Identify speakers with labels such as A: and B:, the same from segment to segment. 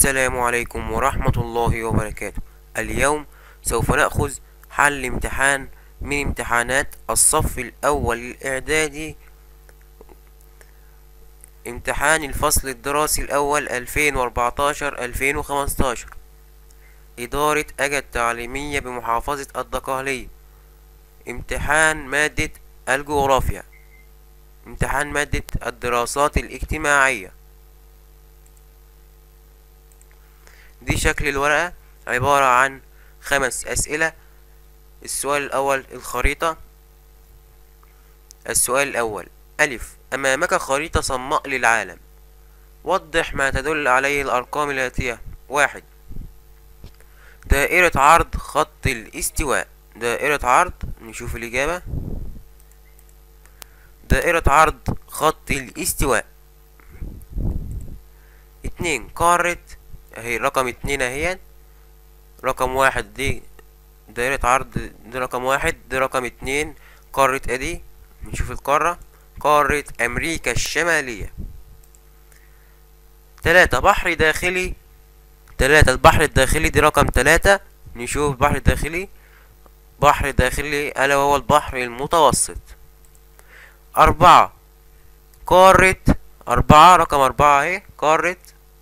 A: السلام عليكم ورحمة الله وبركاته اليوم سوف نأخذ حل امتحان من امتحانات الصف الأول الإعدادي امتحان الفصل الدراسي الأول 2014-2015 إدارة أجا التعليمية بمحافظة الدقهلية امتحان مادة الجغرافيا امتحان مادة الدراسات الاجتماعية دي شكل الورقة عبارة عن خمس أسئلة السؤال الأول الخريطة السؤال الأول ألف أمامك خريطة صماء للعالم وضح ما تدل عليه الأرقام الآتية واحد دائرة عرض خط الاستواء دائرة عرض نشوف الإجابة دائرة عرض خط الاستواء اتنين قارة اهي رقم اتنين اهي رقم واحد دي دائرة عرض دي رقم واحد دي رقم اتنين قارة ادي نشوف القارة قارة امريكا الشمالية تلاتة بحر داخلي تلاتة البحر الداخلي دي رقم تلاتة نشوف البحر الداخلي بحر داخلي ألا وهو البحر المتوسط أربعة قارة أربعة رقم أربعة اهي قارة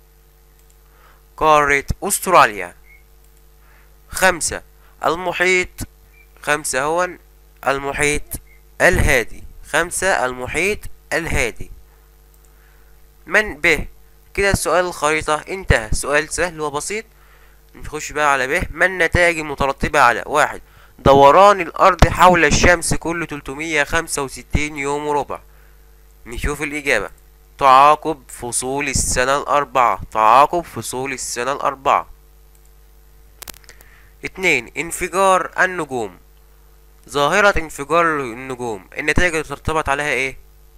A: قارة أستراليا خمسة المحيط خمسة هو المحيط الهادي خمسة المحيط الهادي من به كده سؤال الخريطة انتهى سؤال سهل وبسيط نخش بقى على به ما النتائج المترتبة على واحد دوران الأرض حول الشمس كل 365 يوم وربع نشوف الإجابة تعاقب فصول السنة الأربعة تعاقب فصول السنة الأربعة اتنين انفجار النجوم ظاهرة انفجار النجوم النتائج اللي ترتبط عليها ايه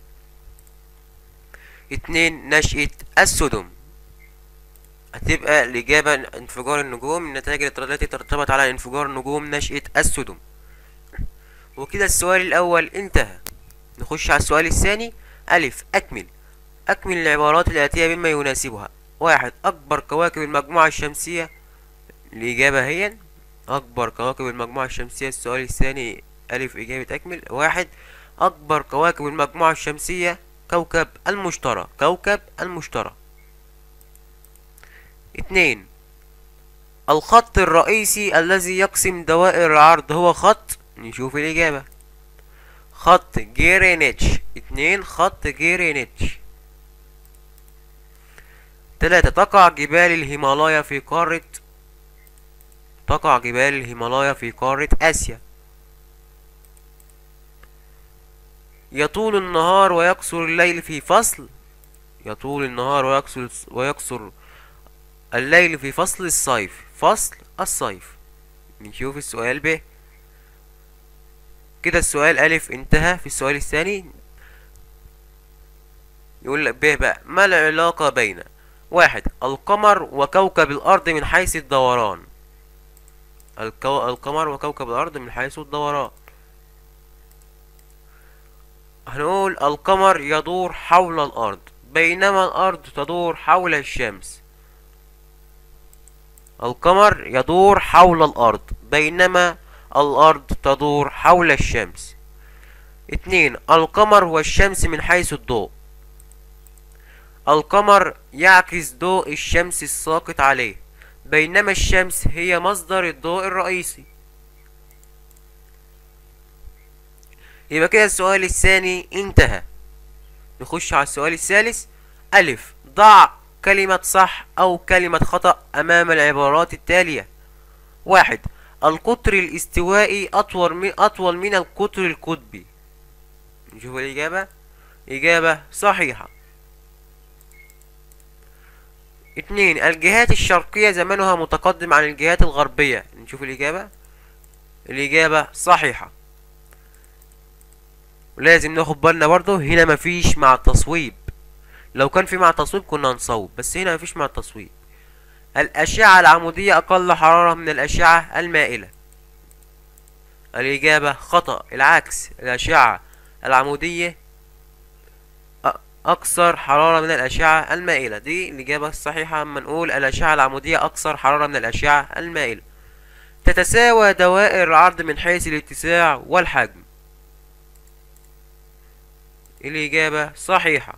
A: اتنين نشأة السدم هتبقى الإجابة انفجار النجوم النتائج التي ترتبط على انفجار النجوم نشأة السدم وكده السؤال الأول انتهى نخش على السؤال الثاني ألف أكمل أكمل العبارات الآتية بما يناسبها واحد أكبر كواكب المجموعة الشمسية الإجابة هي أكبر كواكب المجموعة الشمسية السؤال الثاني ألف إجابة أكمل واحد أكبر كواكب المجموعة الشمسية كوكب المشتري كوكب المشتري اتنين الخط الرئيسي الذي يقسم دوائر العرض هو خط نشوف الإجابة خط جيرينيتش اتنين خط جيرينيتش تلاتة تقع جبال الهيمالايا في قارة تقع جبال الهيمالايا في قارة آسيا يطول النهار ويقصر الليل في فصل يطول النهار ويقصر ويقصر الليل في فصل الصيف فصل الصيف نشوف السؤال ب كده السؤال ألف انتهى في السؤال الثاني يقول لك ب بقى ما العلاقة بين واحد القمر وكوكب الأرض من حيث الدوران الكو... القمر وكوكب الأرض من حيث الدوران هنقول القمر يدور حول الأرض بينما الأرض تدور حول الشمس القمر يدور حول الأرض بينما الأرض تدور حول الشمس اتنين القمر والشمس من حيث الضوء القمر يعكس ضوء الشمس الساقط عليه بينما الشمس هي مصدر الضوء الرئيسي يبقى كده السؤال الثاني انتهى نخش على السؤال الثالث ألف ضع كلمة صح أو كلمة خطأ أمام العبارات التالية واحد القطر الاستوائي أطول من أطول من القطر القطبي نشوف الإجابة إجابة صحيحة اتنين الجهات الشرقية زمنها متقدم عن الجهات الغربية نشوف الإجابة الإجابة صحيحة ولازم ناخد بالنا برضه هنا مفيش مع التصويب لو كان في مع التصويب كنا هنصوب بس هنا مفيش مع التصويب الأشعة العمودية أقل حرارة من الأشعة المائلة الإجابة خطأ العكس الأشعة العمودية أكثر حرارة من الأشعة المائلة دي الإجابة الصحيحة أما نقول الأشعة العمودية أكثر حرارة من الأشعة المائلة تتساوى دوائر العرض من حيث الاتساع والحجم الإجابة صحيحة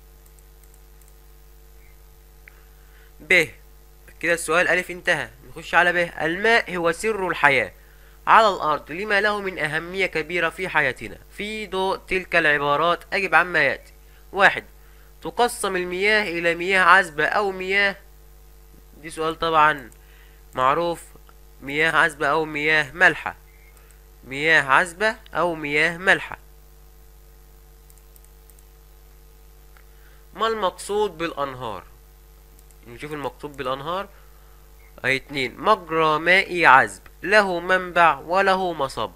A: ب كده السؤال ألف انتهى نخش على ب الماء هو سر الحياة على الأرض لما له من أهمية كبيرة في حياتنا في ضوء تلك العبارات أجب عما يأتي واحد تقسم المياه إلى مياه عذبة أو مياه دي سؤال طبعا معروف مياه عذبة أو مياه مالحة مياه عذبة أو مياه مالحة ما المقصود بالأنهار نشوف المقصود بالأنهار أي اتنين مجرى مائي عذب له منبع وله مصب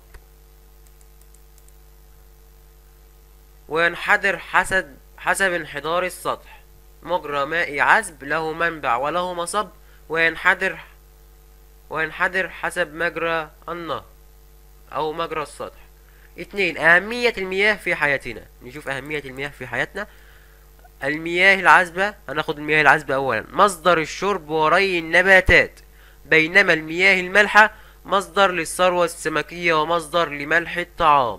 A: وينحدر حسب حسب انحدار السطح مجرى مائي عذب له منبع وله مصب وينحدر وينحدر حسب مجرى النهر أو مجرى السطح اتنين أهمية المياه في حياتنا نشوف أهمية المياه في حياتنا المياه العذبة هناخد المياه العذبة أولا مصدر الشرب وري النباتات بينما المياه المالحة مصدر للثروة السمكية ومصدر لملح الطعام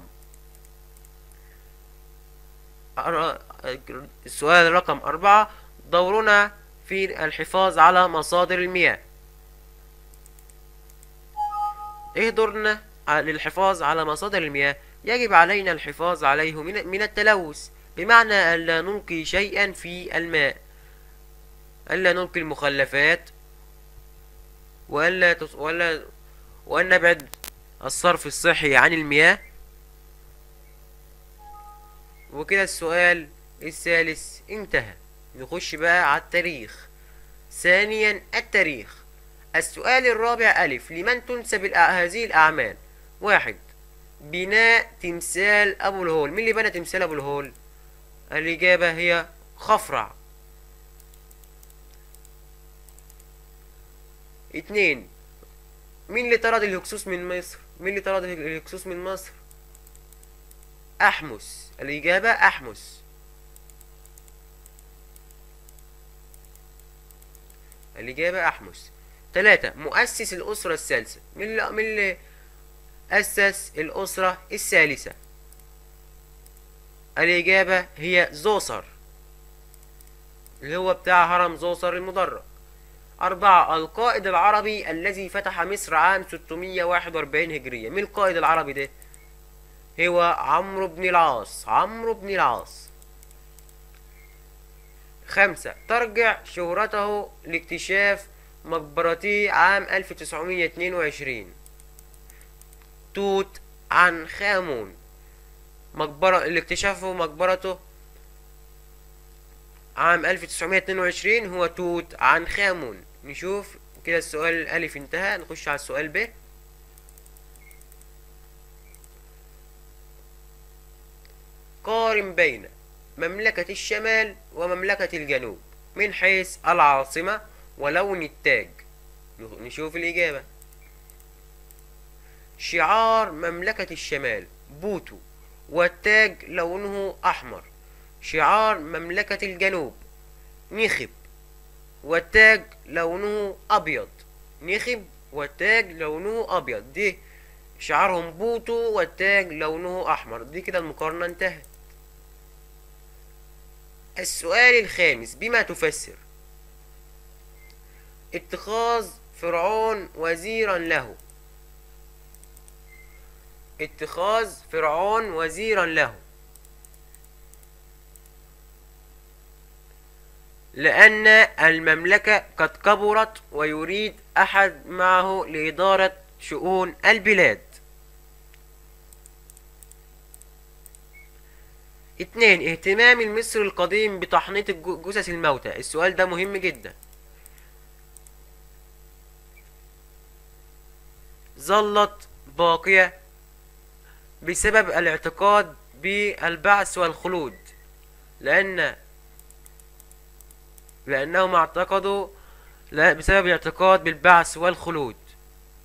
A: السؤال رقم أربعة دورنا في الحفاظ على مصادر المياه ايه دورنا للحفاظ على مصادر المياه يجب علينا الحفاظ عليه من, من التلوث بمعنى ألا نلقي شيئا في الماء ألا نلقي المخلفات وألا تص... ولا وأن نبعد الصرف الصحي عن المياه وكده السؤال الثالث انتهى نخش بقى على التاريخ ثانيا التاريخ السؤال الرابع ألف لمن تنسب هذه الأعمال واحد بناء تمثال أبو الهول مين اللي بنى تمثال أبو الهول الإجابة هي خفرع اتنين مين اللي طرد الهكسوس من مصر مين اللي طرد الهكسوس من مصر أحمس الإجابة أحمس الإجابة أحمس ثلاثة مؤسس الأسرة الثالثة مين اللي, مين اللي أسس الأسرة الثالثة الإجابة هي زوسر اللي هو بتاع هرم زوسر المدرج أربعة القائد العربي الذي فتح مصر عام 641 هجرية مين القائد العربي ده هو عمرو بن العاص عمرو بن العاص خمسة ترجع شهرته لاكتشاف مقبرته عام 1922 توت عنخ آمون مقبرة اللي اكتشفه مقبرته عام 1922 هو توت عنخ آمون نشوف كده السؤال الألف انتهى نخش على السؤال ب قارن بين مملكة الشمال ومملكة الجنوب من حيث العاصمة ولون التاج نشوف الإجابة شعار مملكة الشمال بوتو والتاج لونه أحمر شعار مملكة الجنوب نخب والتاج لونه أبيض نخب والتاج لونه أبيض دي شعارهم بوتو والتاج لونه أحمر دي كده المقارنة انتهت السؤال الخامس بما تفسر اتخاذ فرعون وزيرا له اتخاذ فرعون وزيرا له لأن المملكة قد كبرت ويريد أحد معه لإدارة شؤون البلاد اتنين اهتمام المصري القديم بتحنيط جثث الموتى السؤال ده مهم جدا ظلت باقية بسبب الاعتقاد بالبعث والخلود لأن لأنهم اعتقدوا لا بسبب الاعتقاد بالبعث والخلود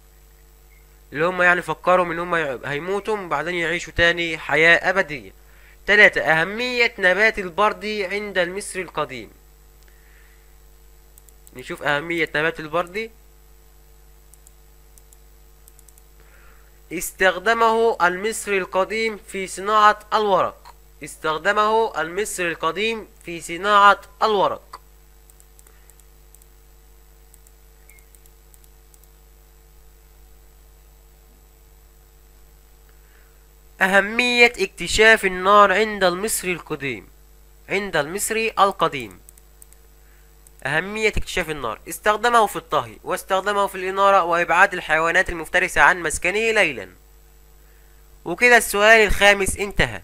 A: اللي هم يعني فكروا ان هم هيموتوا وبعدين يعيشوا تاني حياة أبدية تلاتة أهمية نبات البردي عند المصري القديم نشوف أهمية نبات البردي استخدمه المصري القديم في صناعة الورق استخدمه المصري القديم في صناعة الورق أهمية اكتشاف النار عند المصري القديم عند المصري القديم أهمية اكتشاف النار استخدمه في الطهي واستخدمه في الإنارة وإبعاد الحيوانات المفترسة عن مسكنه ليلا وكده السؤال الخامس انتهى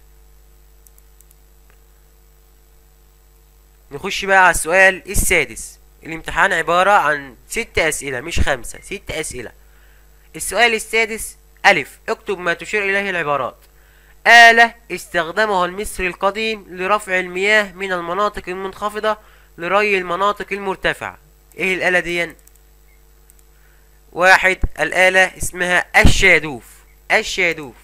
A: نخش بقى على السؤال السادس الامتحان عبارة عن ست أسئلة مش خمسة ست أسئلة السؤال السادس ألف اكتب ما تشير إليه العبارات آلة استخدمها المصري القديم لرفع المياه من المناطق المنخفضة لري المناطق المرتفعة ايه الآلة دي واحد الآلة اسمها الشادوف الشادوف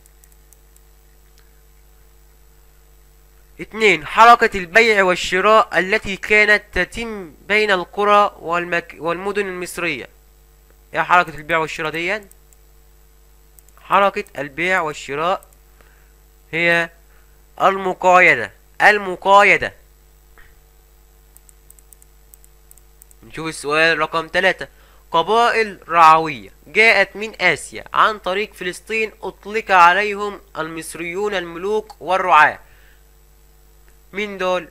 A: اتنين حركة البيع والشراء التي كانت تتم بين القرى والمك... والمدن المصرية ايه حركة البيع والشراء دي حركة البيع والشراء هي المقايدة المقايدة نشوف السؤال رقم ثلاثة قبائل رعوية جاءت من آسيا عن طريق فلسطين أطلق عليهم المصريون الملوك والرعاة مين دول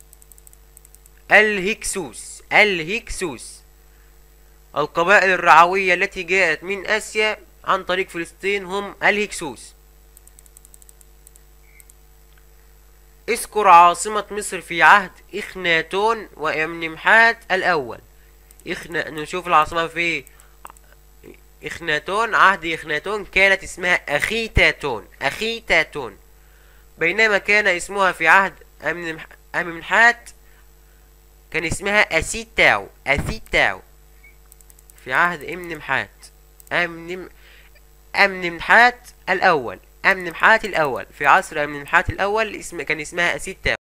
A: الهكسوس الهكسوس القبائل الرعوية التي جاءت من آسيا عن طريق فلسطين هم الهكسوس اذكر عاصمة مصر في عهد إخناتون وإمنمحات الأول إخنا... نشوف العاصمة في إخناتون عهد إخناتون كانت اسمها أخيتاتون أخيتاتون بينما كان اسمها في عهد أمنمحات كان اسمها أسيتاو أسيتاو في عهد إمنمحات أمنم أمنمحات الأول أمنمحات الأول في عصر أمنمحات الأول اسم كان اسمها أسيتاو